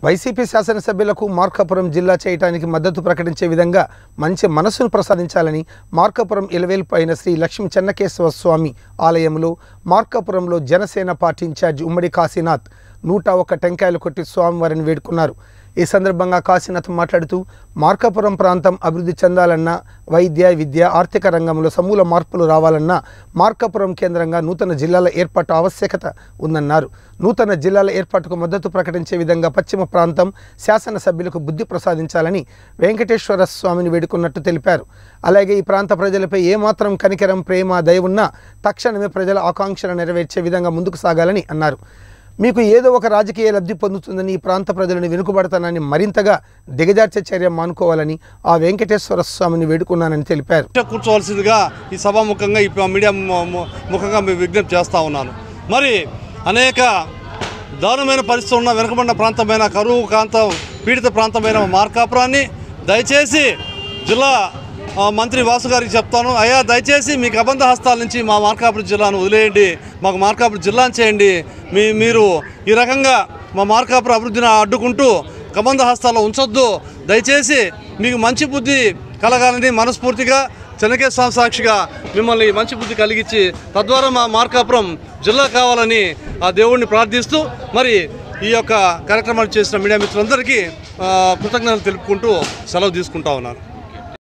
YCP శాసనసభ్యులకు మార్కాపురం జిల్లా చేయటానికి మద్దతు ప్రకటించే విధంగా మంచి మనస్సును ప్రసాదించాలని మార్కాపురం ఇలవేల్పు అయిన శ్రీ లక్ష్మీ చెన్నకేశవ స్వామి ఆలయంలో మార్కాపురంలో జనసేన పార్టీ ఇన్ఛార్జి ఉమ్మడి కాశీనాథ్ నూట ఒక్క టెంకాయలు కొట్టి స్వామివారిని వేడుకున్నారు ఈ సందర్భంగా కాశీనాథ్ మాట్లాడుతూ మార్కాపురం ప్రాంతం అభివృద్ధి చెందాలన్నా వైద్య విద్య ఆర్థిక రంగంలో సమూల మార్పులు రావాలన్నా మార్కాపురం కేంద్రంగా నూతన జిల్లాల ఏర్పాటు ఆవశ్యకత ఉందన్నారు నూతన జిల్లాల ఏర్పాటుకు మద్దతు ప్రకటించే విధంగా పశ్చిమ ప్రాంతం శాసనసభ్యులకు బుద్ధి ప్రసాదించాలని వెంకటేశ్వర స్వామిని వేడుకున్నట్టు తెలిపారు అలాగే ఈ ప్రాంత ప్రజలపై ఏమాత్రం కనికరం ప్రేమ దయ ఉన్నా తక్షణమే ప్రజల ఆకాంక్షలు నెరవేర్చే విధంగా ముందుకు సాగాలని అన్నారు మీకు ఏదో ఒక రాజకీయ లబ్ధి పొందుతుందని ఈ ప్రాంత ప్రజలను వెనుకబడతానని మరింతగా దిగజార్చే చర్య మానుకోవాలని ఆ వెంకటేశ్వర స్వామిని వేడుకున్నానని తెలిపారు చర్చ కూర్చోవలసిందిగా ఈ సభాముఖంగా ఈ మీడియా ము- ము- ముఖంగా మీ విజ్ఞప్తి చేస్తూ ఉన్నాను మరి అనేక దారుణమైన పరిస్థితులు ఉన్న వెనుకబడిన ప్రాంతమైన కరువు ప్రాంతం పీడిత ప్రాంతమైన మార్కాపురాన్ని దయచేసి జిల్లా ఆ, మంత్రి వాసు గారికి చెప్తాను అయ్యా దయచేసి మీ కబంధ హస్తాల నుంచి మా మార్కాపురం జిల్లాను వదిలేయండి మాకు మార్కాపురం జిల్లాను చేయండి మీ మీరు ఈ రకంగా మా మార్కాపురం అభివృద్ధిని అడ్డుకుంటూ కబంధ హస్తాల్లో ఉంచొద్దు దయచేసి మీకు మంచి బుద్ధి కలగాలని మనస్ఫూర్తిగా చెన్నకే స్వామి సాక్షిగా మిమ్మల్ని మంచి బుద్ధి కలిగించి తద్వారా మా మార్కాపురం జిల్లా కావాలని ఆ దేవుడిని ప్రార్థిస్తూ మరి ఈ యొక్క కార్యక్రమాలు చేసిన మీడియా మిత్రులందరికీ ఆ, కృతజ్ఞతలు తెలుపుకుంటూ సెలవు తీసుకుంటా ఉన్నాను